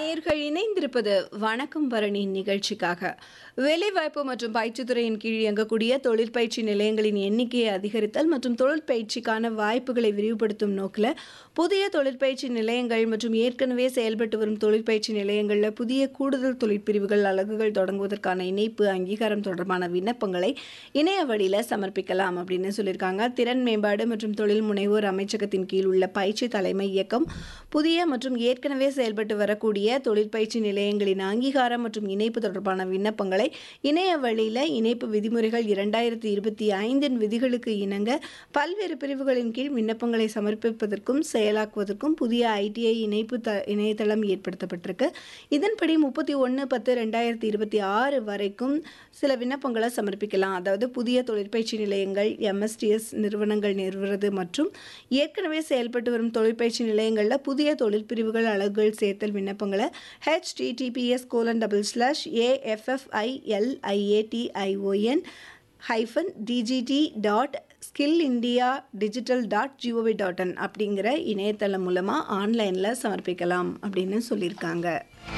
நேயர்கள் இணைந்திருப்பது வணக்கம் பரணி நிகழ்ச்சிக்காக வேலைவாய்ப்பு மற்றும் பயிற்சித்துறையின் கீழ் இயங்கக்கூடிய தொழிற்பயிற்சி நிலையங்களின் எண்ணிக்கையை அதிகரித்தல் மற்றும் தொழிற்பயிற்சிக்கான வாய்ப்புகளை விரிவுபடுத்தும் நோக்கில் புதிய தொழிற்பயிற்சி நிலையங்கள் மற்றும் ஏற்கனவே செயல்பட்டு வரும் தொழிற்பயிற்சி நிலையங்களில் புதிய கூடுதல் தொழிற்பிரிவுகள் அலகுகள் தொடங்குவதற்கான இணைப்பு அங்கீகாரம் தொடர்பான விண்ணப்பங்களை இணைய வழியில் சமர்ப்பிக்கலாம் அப்படின்னு சொல்லியிருக்காங்க திறன் மேம்பாடு மற்றும் தொழில் முனைவோர் அமைச்சகத்தின் கீழ் உள்ள பயிற்சி தலைமை இயக்கம் புதிய மற்றும் ஏற்கனவே செயல்பட்டு வரக்கூடிய தொழிற்பயிற்சி நிலையங்களின் அங்கீகாரம் மற்றும் இணைப்பு தொடர்பான விண்ணப்பங்களை இணைய வழியில் இணைப்பு விதிமுறைகள் இரண்டாயிரத்தி இருபத்தி ஐந்தின் விதிகளுக்கு இணங்க பல்வேறு பிரிவுகளின் கீழ் விண்ணப்பங்களை சமர்ப்பிப்பதற்கும் செயலாக்குவதற்கும் புதிய ஐடிஐ இணைப்பு த இணையதளம் ஏற்படுத்தப்பட்டிருக்கு இதன்படி முப்பத்தி ஒன்று பத்து ரெண்டாயிரத்தி இருபத்தி ஆறு வரைக்கும் சில விண்ணப்பங்களை சமர்ப்பிக்கலாம் அதாவது புதிய தொழிற்பயிற்சி நிலையங்கள் எம்எஸ்டிஎஸ் நிறுவனங்கள் நிறுவுறது மற்றும் ஏற்கனவே செயல்பட்டு வரும் தொழிற்பயிற்சி நிலையங்களில் புதிய தொழிற்பிரிவுகள் அலகுகள் சேர்த்தல் விண்ணப்பங்களை HTTPS colon double slash AFFILIATION hyphen DGT dot skill India digital dot GOV dot in அப்படிங்கிற இணையதளம் மூலமாக ஆன்லைனில் சமர்ப்பிக்கலாம் அப்படின்னு சொல்லியிருக்காங்க